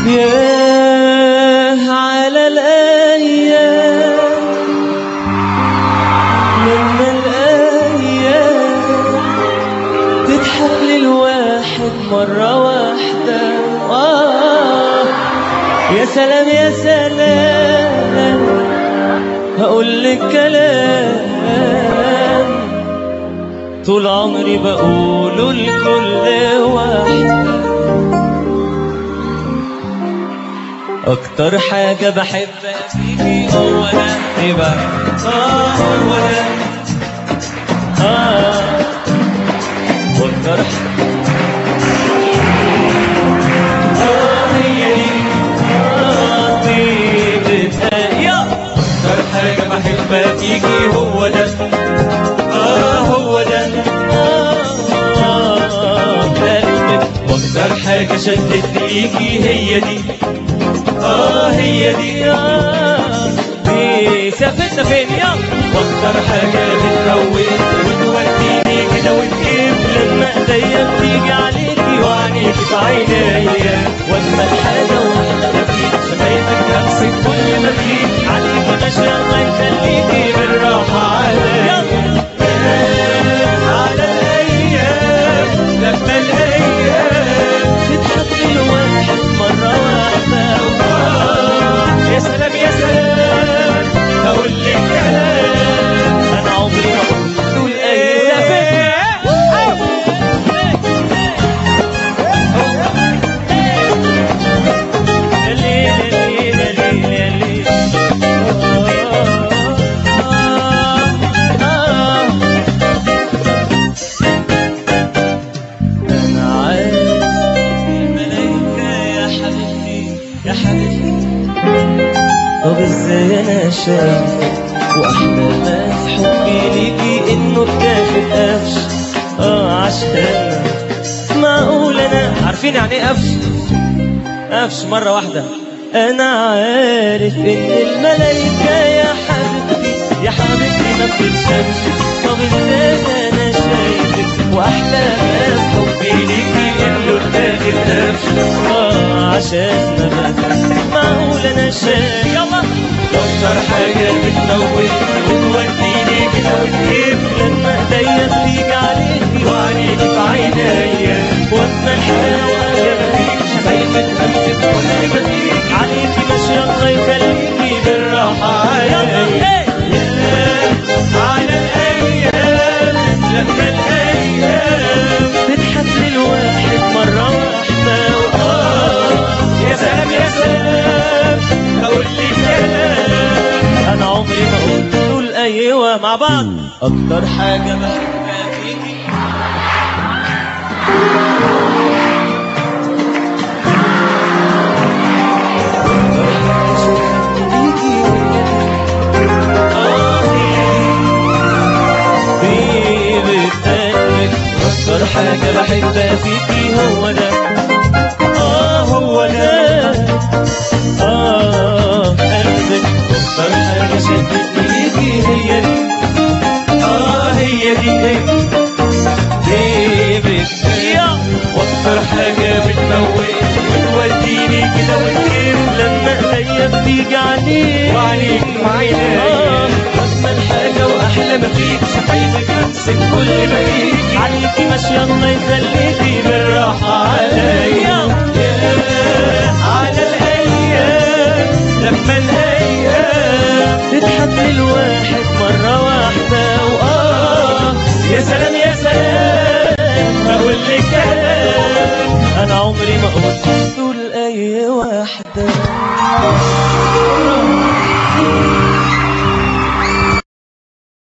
ياه على الأيام لما الأيام تضحك للواحد مرة واحدة آه يا سلام يا سلام هقول لك كلام طول عمري بقوله لكل واحدة أكتر حاجة بحبها فيكي هو ده إيه بقى؟ آه هو ده آه وأكتر آه هي دي آه طيبة يا أكتر حاجة بحبها فيكي هو ده آه هو ده آه قلبك وأكتر حاجة شدت ليكي هي دي اه هي دي آه دي سافتنا فين يا واكتر حاجة بتروق وتوديني كده وتجيب لما ايديا بتيجي عليكي وعينيكي في عينيا واجمل حاجة واحدة فيك شفايفك نفسك كل ما فيك عليكي ماشية الله يخليكي بالراحة عليا على الايام لما الايام تضحك الواحد مرة واحدة آه، يا سلام يا سلام هقول لك كلام انا عمري ما قلت تقول اي أنا عارف الملايكة يا حبيبتي يا حبيبتي طب ازاي انا شايفك واحلى ما في حبي ليكي انه بتاخد قفش اه عشان معقول انا عارفين يعني ايه قفش قفش مرة واحدة انا عارف ان الملايكة يا حبيبتي يا حبيبتي ما بتتشافش طب ازاي انا شايفك واحلى ما في حبي ليكي انه بتاخد قفش اه عشان ما بخاف معقول انا شايف يلا اكتر حاجة بتموت وتوديني كده وتجيب لما ايديا بتيجي عليكي وعليكي في عينيا واجمل حاجة واجمل فيك شفايفك امسك كل ما فيك عليكي ماشية الله يخليكي بالراحة عليا على الايام لما الايام تضحك للواحد مرة واحدة وآه يا سلام يا سلام هقول لك كلام انا عمري ما قلت تقول ايوه مع بعض اكتر حاجه بحبها فيكي أكتر حاجة شدت ليكي آه هي دي قلبك اكتر حاجه بحبها فيكي هو ده اه هو ده آه قلبك أكتر حاجة شدتني ليكي هي دي آه هي دي هي دي بتضيع وأكتر حاجة بتموت وتوديني كده وتجيب لما ايديا بتيجي عليك وعليك وعينيا آه أجمل حاجة وأحلى ما فيك شفايفك أمسك كل ما فيك عليكي ماشية الله يخليكي بالراحة عليا يا على الأيام لما الأيام تضحك للواحد مرة واحدة وآه يا سلام يا سلام أقول لك كلام أنا عمري ما قلت تقول أي واحدة